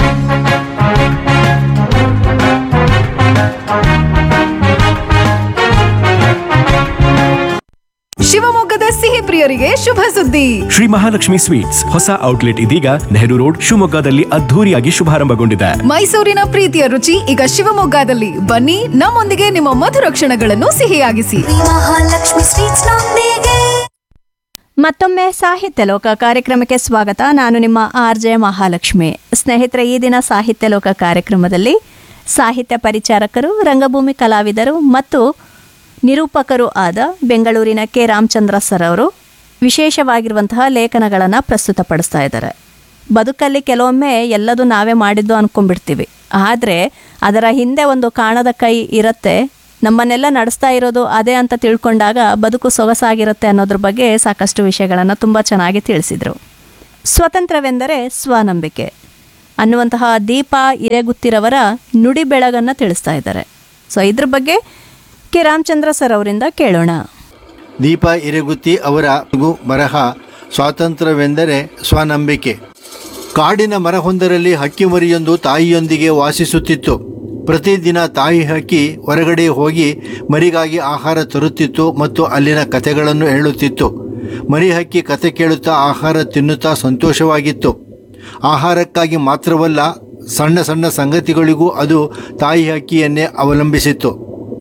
Speaker 9: ಶಿವಮೊಗ್ಗದ ಸಿಹಿ ಪ್ರಿಯರಿಗೆ ಶುಭ ಸುದ್ದಿ
Speaker 5: ಶ್ರೀ ಮಹಾಲಕ್ಷ್ಮಿ ಸ್ವೀಟ್ಸ್ ಹೊಸ ಔಟ್ಲೆಟ್ ಇದೀಗ ನೆಹರು ರೋಡ್ ಶಿವಮೊಗ್ಗದಲ್ಲಿ ಅದ್ಧೂರಿಯಾಗಿ ಶುಭಾರಂಭಗೊಂಡಿದೆ
Speaker 9: ಮೈಸೂರಿನ ಪ್ರೀತಿಯ ರುಚಿ ಈಗ ಶಿವಮೊಗ್ಗದಲ್ಲಿ ಬನ್ನಿ ನಮ್ಮೊಂದಿಗೆ ನಿಮ್ಮ ಮಧುರ ಕ್ಷಣಗಳನ್ನು ಸಿಹಿಯಾಗಿಸಿ
Speaker 6: ಶ್ರೀ ಮಹಾಲಕ್ಷ್ಮಿ ಸ್ವೀಟ್ಸ್ ನೊಂದಿಗೆ
Speaker 1: ಮತ್ತೊಮ್ಮೆ ಸಾಹಿತ್ಯ ಲೋಕ ಕಾರ್ಯಕ್ರಮಕ್ಕೆ ಸ್ವಾಗತ ನಾನು ನಿಮ್ಮ ಆರ್ ಜೆ ಮಹಾಲಕ್ಷ್ಮಿ ಸ್ನೇಹಿತರೆ ಈ ದಿನ ಸಾಹಿತ್ಯ ಲೋಕ ಕಾರ್ಯಕ್ರಮದಲ್ಲಿ ಸಾಹಿತ್ಯ ಪರಿಚಾರಕರು ರಂಗಭೂಮಿ ಕಲಾವಿದರು ಮತ್ತು ನಿರೂಪಕರು ಆದ ಬೆಂಗಳೂರಿನ ಕೆ ರಾಮಚಂದ್ರ ಸರ್ ಅವರು ವಿಶೇಷವಾಗಿರುವಂತಹ ಲೇಖನಗಳನ್ನು ಪ್ರಸ್ತುತಪಡಿಸ್ತಾ ಇದ್ದಾರೆ ಬದುಕಲ್ಲಿ ಕೆಲವೊಮ್ಮೆ ಎಲ್ಲದೂ ನಾವೇ ಮಾಡಿದ್ದು ಅಂದ್ಕೊಂಡ್ಬಿಡ್ತೀವಿ ಆದರೆ ಅದರ ಹಿಂದೆ ಒಂದು ಕಾಣದ ಕೈ ಇರುತ್ತೆ ನಮ್ಮನ್ನೆಲ್ಲ ನಡೆಸ್ತಾ ಇರೋದು ಅದೇ ಅಂತ ತಿಳ್ಕೊಂಡಾಗ ಬದುಕು ಸೊಗಸಾಗಿರುತ್ತೆ ಅನ್ನೋದ್ರ ಬಗ್ಗೆ ಸಾಕಷ್ಟು ವಿಷಯಗಳನ್ನು ತುಂಬ ಚೆನ್ನಾಗಿ ತಿಳಿಸಿದರು ಸ್ವತಂತ್ರವೆಂದರೆ ಸ್ವನಂಬಿಕೆ ಅನ್ನುವಂತಹ ದೀಪ ಇರೆಗುತ್ತಿರವರ ನುಡಿ ಬೆಳಗನ್ನು ತಿಳಿಸ್ತಾ ಇದ್ದಾರೆ ಸೊ ಇದ್ರ ಬಗ್ಗೆ ಕೆ ರಾಮಚಂದ್ರ ಸರ್ ಅವರಿಂದ ಕೇಳೋಣ
Speaker 7: ದೀಪ ಇರೆಗುತ್ತಿ ಅವರ ಲಘು ಬರಹ ಸ್ವಾತಂತ್ರ್ಯವೆಂದರೆ ಸ್ವನಂಬಿಕೆ ಕಾಡಿನ ಮರವೊಂದರಲ್ಲಿ ಹಕ್ಕಿಮರಿಯೊಂದು ತಾಯಿಯೊಂದಿಗೆ ವಾಸಿಸುತ್ತಿತ್ತು ಪ್ರತಿದಿನ ತಾಯಿ ಹಕ್ಕಿ ಹೊರಗಡೆ ಹೋಗಿ ಮರಿಗಾಗಿ ಆಹಾರ ತರುತ್ತಿತ್ತು ಮತ್ತು ಅಲ್ಲಿನ ಕಥೆಗಳನ್ನು ಹೇಳುತ್ತಿತ್ತು ಮರಿ ಹಕ್ಕಿ ಕತೆ ಕೇಳುತ್ತಾ ಆಹಾರ ತಿನ್ನುತ್ತಾ ಸಂತೋಷವಾಗಿತ್ತು ಆಹಾರಕ್ಕಾಗಿ ಮಾತ್ರವಲ್ಲ ಸಣ್ಣ ಸಣ್ಣ ಸಂಗತಿಗಳಿಗೂ ಅದು ತಾಯಿ ಹಕ್ಕಿಯನ್ನೇ ಅವಲಂಬಿಸಿತ್ತು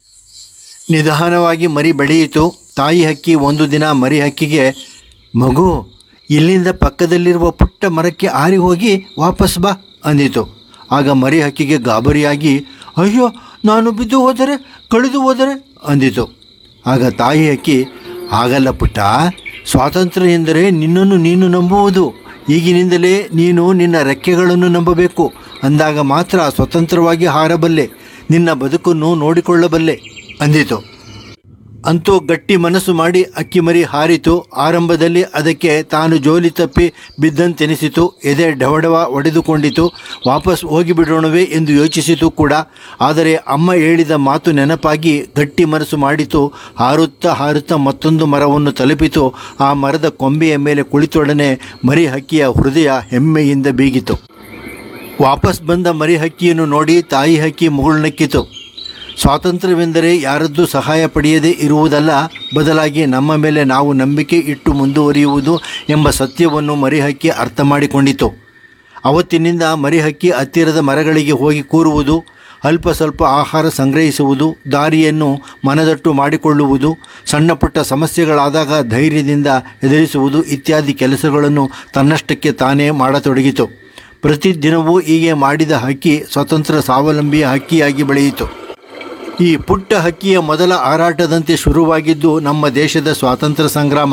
Speaker 7: ನಿಧಾನವಾಗಿ ಮರಿ ಬೆಳೆಯಿತು ತಾಯಿ ಹಕ್ಕಿ ಒಂದು ದಿನ ಮರಿ ಹಕ್ಕಿಗೆ ಮಗು ಇಲ್ಲಿಂದ ಪಕ್ಕದಲ್ಲಿರುವ ಪುಟ್ಟ ಮರಕ್ಕೆ ಆರಿ ಹೋಗಿ ವಾಪಸ್ ಬಾ ಅಂದಿತು ಆಗ ಮರಿ ಹಕ್ಕಿಗೆ ಗಾಬರಿಯಾಗಿ ಅಯ್ಯೋ ನಾನು ಬಿದ್ದು ಹೋದರೆ ಕಳೆದು ಹೋದರೆ ಅಂದಿತು ಆಗ ತಾಯಿ ಹಕ್ಕಿ ಹಾಗಲ್ಲ ಪುಟ್ಟ ಸ್ವಾತಂತ್ರ್ಯ ಎಂದರೆ ನಿನ್ನನ್ನು ನೀನು ನಂಬುವುದು ಈಗಿನಿಂದಲೇ ನೀನು ನಿನ್ನ ರೆಕ್ಕೆಗಳನ್ನು ನಂಬಬೇಕು ಅಂದಾಗ ಮಾತ್ರ ಸ್ವತಂತ್ರವಾಗಿ ಹಾರಬಲ್ಲೆ ನಿನ್ನ ಬದುಕನ್ನು ನೋಡಿಕೊಳ್ಳಬಲ್ಲೆ ಅಂದಿತು ಅಂತೂ ಗಟ್ಟಿ ಮನಸ್ಸು ಮಾಡಿ ಅಕ್ಕಿಮರಿ ಹಾರಿತು ಆರಂಭದಲ್ಲಿ ಅದಕ್ಕೆ ತಾನು ಜೋಲಿ ತಪ್ಪಿ ಬಿದ್ದಂತೆನಿಸಿತು ಎದೆ ಡವಡವ ಒಡೆದುಕೊಂಡಿತು ವಾಪಸ್ ಹೋಗಿಬಿಡೋಣವೇ ಎಂದು ಯೋಚಿಸಿತು ಕೂಡ ಆದರೆ ಅಮ್ಮ ಹೇಳಿದ ಮಾತು ನೆನಪಾಗಿ ಗಟ್ಟಿ ಮನಸ್ಸು ಮಾಡಿತು ಹಾರುತ್ತಾ ಹಾರುತ್ತಾ ಮತ್ತೊಂದು ಮರವನ್ನು ತಲುಪಿತು ಆ ಮರದ ಕೊಂಬೆಯ ಮೇಲೆ ಕುಳಿತೊಡನೆ ಮರಿ ಹಕ್ಕಿಯ ಹೃದಯ ಹೆಮ್ಮೆಯಿಂದ ಬೀಗಿತು ವಾಪಸ್ ಬಂದ ಮರಿ ಹಕ್ಕಿಯನ್ನು ನೋಡಿ ತಾಯಿ ಹಕ್ಕಿ ಮುಗುಳ್ನಕ್ಕಿತು ಸ್ವಾತಂತ್ರ್ಯವೆಂದರೆ ಯಾರದ್ದು ಸಹಾಯ ಪಡೆಯದೇ ಇರುವುದಲ್ಲ ಬದಲಾಗಿ ನಮ್ಮ ಮೇಲೆ ನಾವು ನಂಬಿಕೆ ಇಟ್ಟು ಮುಂದುವರಿಯುವುದು ಎಂಬ ಸತ್ಯವನ್ನು ಮರಿಹಕ್ಕಿ ಅರ್ಥ ಮಾಡಿಕೊಂಡಿತು ಅವತ್ತಿನಿಂದ ಮರಿಹಕ್ಕಿ ಹತ್ತಿರದ ಮರಗಳಿಗೆ ಹೋಗಿ ಕೂರುವುದು ಅಲ್ಪ ಸ್ವಲ್ಪ ಆಹಾರ ಸಂಗ್ರಹಿಸುವುದು ದಾರಿಯನ್ನು ಮನದಟ್ಟು ಮಾಡಿಕೊಳ್ಳುವುದು ಸಣ್ಣ ಪುಟ್ಟ ಸಮಸ್ಯೆಗಳಾದಾಗ ಧೈರ್ಯದಿಂದ ಎದುರಿಸುವುದು ಇತ್ಯಾದಿ ಕೆಲಸಗಳನ್ನು ತನ್ನಷ್ಟಕ್ಕೆ ತಾನೇ ಮಾಡತೊಡಗಿತು ಪ್ರತಿದಿನವೂ ಹೀಗೆ ಮಾಡಿದ ಹಕ್ಕಿ ಸ್ವತಂತ್ರ ಸ್ವಾವಲಂಬಿಯ ಹಕ್ಕಿಯಾಗಿ ಬೆಳೆಯಿತು ಈ ಪುಟ್ಟ ಹಕ್ಕಿಯ ಮೊದಲ ಹಾರಾಟದಂತೆ ಶುರುವಾಗಿದ್ದು ನಮ್ಮ ದೇಶದ ಸ್ವಾತಂತ್ರ್ಯ ಸಂಗ್ರಾಮ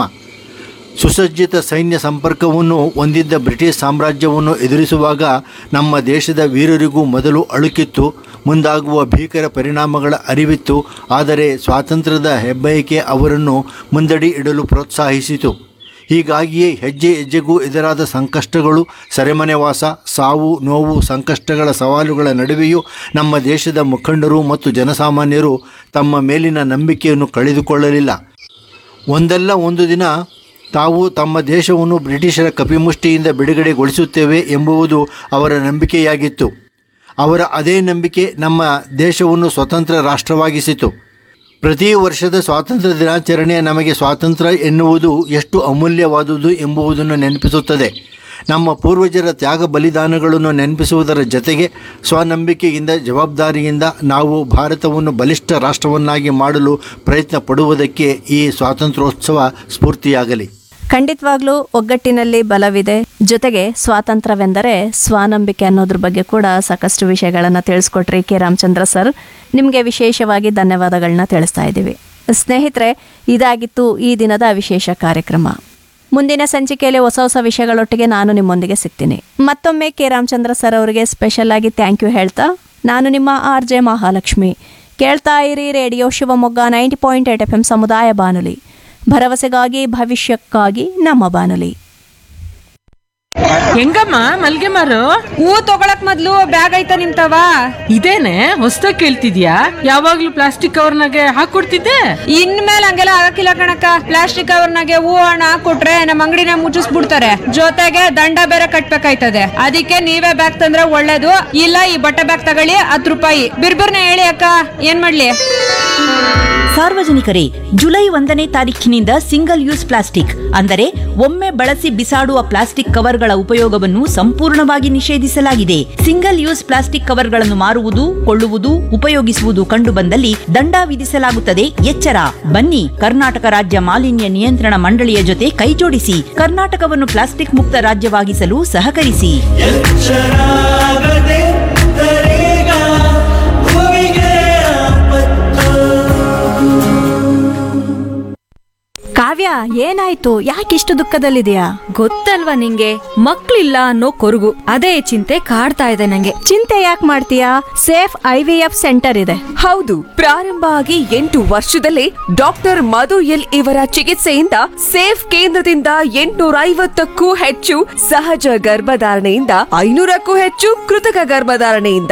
Speaker 7: ಸುಸಜ್ಜಿತ ಸೈನ್ಯ ಸಂಪರ್ಕವನ್ನು ಹೊಂದಿದ್ದ ಬ್ರಿಟಿಷ್ ಸಾಮ್ರಾಜ್ಯವನ್ನು ಎದುರಿಸುವಾಗ ನಮ್ಮ ದೇಶದ ವೀರರಿಗೂ ಮೊದಲು ಅಳುಕಿತ್ತು ಮುಂದಾಗುವ ಭೀಕರ ಪರಿಣಾಮಗಳ ಅರಿವಿತ್ತು ಆದರೆ ಸ್ವಾತಂತ್ರ್ಯದ ಹೆಬ್ಬಯಕೆ ಅವರನ್ನು ಮುಂದಡಿ ಇಡಲು ಪ್ರೋತ್ಸಾಹಿಸಿತು ಹೀಗಾಗಿಯೇ ಹೆಜ್ಜೆ ಹೆಜ್ಜೆಗೂ ಎದುರಾದ ಸಂಕಷ್ಟಗಳು ಸೆರೆಮನೆವಾಸ ಸಾವು ನೋವು ಸಂಕಷ್ಟಗಳ ಸವಾಲುಗಳ ನಡುವೆಯೂ ನಮ್ಮ ದೇಶದ ಮುಖಂಡರು ಮತ್ತು ಜನಸಾಮಾನ್ಯರು ತಮ್ಮ ಮೇಲಿನ ನಂಬಿಕೆಯನ್ನು ಕಳೆದುಕೊಳ್ಳಲಿಲ್ಲ ಒಂದಲ್ಲ ಒಂದು ದಿನ ತಾವು ತಮ್ಮ ದೇಶವನ್ನು ಬ್ರಿಟಿಷರ ಕಪಿಮುಷ್ಟಿಯಿಂದ ಬಿಡುಗಡೆಗೊಳಿಸುತ್ತೇವೆ ಎಂಬುವುದು ಅವರ ನಂಬಿಕೆಯಾಗಿತ್ತು ಅವರ ಅದೇ ನಂಬಿಕೆ ನಮ್ಮ ದೇಶವನ್ನು ಸ್ವತಂತ್ರ ರಾಷ್ಟ್ರವಾಗಿಸಿತು ಪ್ರತಿ ವರ್ಷದ ಸ್ವಾತಂತ್ರ್ಯ ದಿನಾಚರಣೆ ನಮಗೆ ಸ್ವಾತಂತ್ರ್ಯ ಎನ್ನುವುದು ಎಷ್ಟು ಅಮೂಲ್ಯವಾದುದು ಎಂಬುದನ್ನು ನೆನಪಿಸುತ್ತದೆ ನಮ್ಮ ಪೂರ್ವಜರ ತ್ಯಾಗ ಬಲಿದಾನಗಳನ್ನು ನೆನಪಿಸುವುದರ ಜತೆಗೆ ಸ್ವನಂಬಿಕೆಯಿಂದ ಜವಾಬ್ದಾರಿಯಿಂದ ನಾವು ಭಾರತವನ್ನು ಬಲಿಷ್ಠ ರಾಷ್ಟ್ರವನ್ನಾಗಿ ಮಾಡಲು ಪ್ರಯತ್ನ ಪಡುವುದಕ್ಕೆ ಈ ಸ್ವಾತಂತ್ರ್ಯೋತ್ಸವ ಸ್ಫೂರ್ತಿಯಾಗಲಿ
Speaker 1: ಖಂಡಿತವಾಗ್ಲೂ ಒಗ್ಗಟ್ಟಿನಲ್ಲಿ ಬಲವಿದೆ ಜೊತೆಗೆ ಸ್ವಾತಂತ್ರ್ಯವೆಂದರೆ ಸ್ವಾನಂಬಿಕೆ ಅನ್ನೋದ್ರ ಬಗ್ಗೆ ಕೂಡ ಸಾಕಷ್ಟು ವಿಷಯಗಳನ್ನು ತಿಳಿಸ್ಕೊಟ್ರಿ ಕೆ ರಾಮಚಂದ್ರ ಸರ್ ನಿಮಗೆ ವಿಶೇಷವಾಗಿ ಧನ್ಯವಾದಗಳನ್ನ ತಿಳಿಸ್ತಾ ಇದ್ದೀವಿ ಸ್ನೇಹಿತರೆ ಇದಾಗಿತ್ತು ಈ ದಿನದ ವಿಶೇಷ ಕಾರ್ಯಕ್ರಮ ಮುಂದಿನ ಸಂಚಿಕೆಯಲ್ಲಿ ಹೊಸ ಹೊಸ ವಿಷಯಗಳೊಟ್ಟಿಗೆ ನಾನು ನಿಮ್ಮೊಂದಿಗೆ ಸಿಗ್ತೀನಿ ಮತ್ತೊಮ್ಮೆ ಕೆ ರಾಮಚಂದ್ರ ಸರ್ ಅವರಿಗೆ ಸ್ಪೆಷಲ್ ಆಗಿ ಥ್ಯಾಂಕ್ ಯು ಹೇಳ್ತಾ ನಾನು ನಿಮ್ಮ ಆರ್ ಜೆ ಮಹಾಲಕ್ಷ್ಮಿ ಕೇಳ್ತಾ ಇರಿ radio Shivamogga ninety point eight F M ಸಮುದಾಯ ಬಾನುಲಿ ಭರವಸೆಗಾಗಿ ಭವಿಷ್ಯಕ್ಕಾಗಿ ನಮ್ಮ ಬಾನುಲಿ
Speaker 10: ಹೆಂಗಮ್ಮ ಮಲ್ಗೆ ಮಾರು
Speaker 11: ಹೂ ತಗೊಳಕ್ ಮೊದ್ಲು ಬ್ಯಾಗ್ ಐತ ನಿಮ್ತವ
Speaker 10: ಇದೇನೆ ಹೊಸ್ದಾಗ್ ಕೇಳ್ತಿದ್ಯಾ ಯಾವಾಗ್ಲೂ ಪ್ಲಾಸ್ಟಿಕ್ ಕವರ್ನಾಗೆ ಹಾಕೊಡ್ತಿದ್ದೆ
Speaker 11: ಇನ್ಮೇಲೆ ಹಂಗೆಲ್ಲ ಆಗಕ್ಕಿಲ್ಲ ಕಣಕ್ಕ ಪ್ಲಾಸ್ಟಿಕ್ ಕವರ್ನಾಗೆ ಹೂ ಹಣ ಹಾಕೊಟ್ರೆ ನಮ್ಮ ಅಂಗಡಿನ ಮುಚ್ಚಿಸ್ಬಿಡ್ತಾರೆ ಜೊತೆಗೆ ದಂಡ ಬೇರೆ ಕಟ್ಬೇಕಾಯ್ತದೆ ಅದಕ್ಕೆ ನೀವೇ ಬ್ಯಾಗ್ ತಂದ್ರೆ ಒಳ್ಳೇದು ಇಲ್ಲ ಈ ಬಟ್ಟೆ ಬ್ಯಾಗ್ ತಗೊಳ್ಳಿ ಹತ್ತು ರೂಪಾಯಿ ಬಿರ್ಬಿರ್ನ ಹೇಳಿ ಅಕ್ಕ ಏನ್ ಮಾಡ್ಲಿ
Speaker 12: ಸಾರ್ವಜನಿಕರೇ ಜುಲೈ ಒಂದನೇ ತಾರೀಖಿನಿಂದ ಸಿಂಗಲ್ ಯೂಸ್ ಪ್ಲಾಸ್ಟಿಕ್ ಅಂದರೆ ಒಮ್ಮೆ ಬಳಸಿ ಬಿಸಾಡುವ ಪ್ಲಾಸ್ಟಿಕ್ ಕವರ್ಗಳ ಉಪಯೋಗವನ್ನು ಸಂಪೂರ್ಣವಾಗಿ ನಿಷೇಧಿಸಲಾಗಿದೆ ಸಿಂಗಲ್ ಯೂಸ್ ಪ್ಲಾಸ್ಟಿಕ್ ಕವರ್ಗಳನ್ನು ಮಾರುವುದು ಕೊಳ್ಳುವುದು ಉಪಯೋಗಿಸುವುದು ಕಂಡುಬಂದಲ್ಲಿ ದಂಡ ವಿಧಿಸಲಾಗುತ್ತದೆ ಎಚ್ಚರ ಬನ್ನಿ ಕರ್ನಾಟಕ ರಾಜ್ಯ ಮಾಲಿನ್ಯ ನಿಯಂತ್ರಣ ಮಂಡಳಿಯ ಜೊತೆ ಕೈಜೋಡಿಸಿ ಕರ್ನಾಟಕವನ್ನು ಪ್ಲಾಸ್ಟಿಕ್ ಮುಕ್ತ ರಾಜ್ಯವಾಗಿಸಲು ಸಹಕರಿಸಿ
Speaker 1: ಕಾವ್ಯ ಏನಾಯ್ತು ಯಾಕಿಷ್ಟು ದುಃಖದಲ್ಲಿದೆಯಾ
Speaker 2: ಗೊತ್ತಲ್ವಾ ನಿಂಗೆ ಮಕ್ಳಿಲ್ಲ ಅನ್ನೋ ಕೊರಗು ಅದೇ ಚಿಂತೆ ಕಾಡ್ತಾ ಇದೆ ನಂಗೆ
Speaker 1: ಚಿಂತೆ ಯಾಕೆ ಮಾಡ್ತೀಯಾ safe I V F centre ಇದೆ
Speaker 4: ಹೌದು ಪ್ರಾರಂಭ ಆಗಿ ಎಂಟು ವರ್ಷದಲ್ಲೇ ಡಾಕ್ಟರ್ ಮಧು ಎಲ್ ಇವರ ಚಿಕಿತ್ಸೆಯಿಂದ ಸೇಫ್ ಕೇಂದ್ರದಿಂದ ಎಂಟುನೂರ ಐವತ್ತಕ್ಕೂ ಹೆಚ್ಚು ಸಹಜ ಗರ್ಭಧಾರಣೆಯಿಂದ ಐನೂರಕ್ಕೂ ಹೆಚ್ಚು ಕೃತಕ ಗರ್ಭಧಾರಣೆಯಿಂದ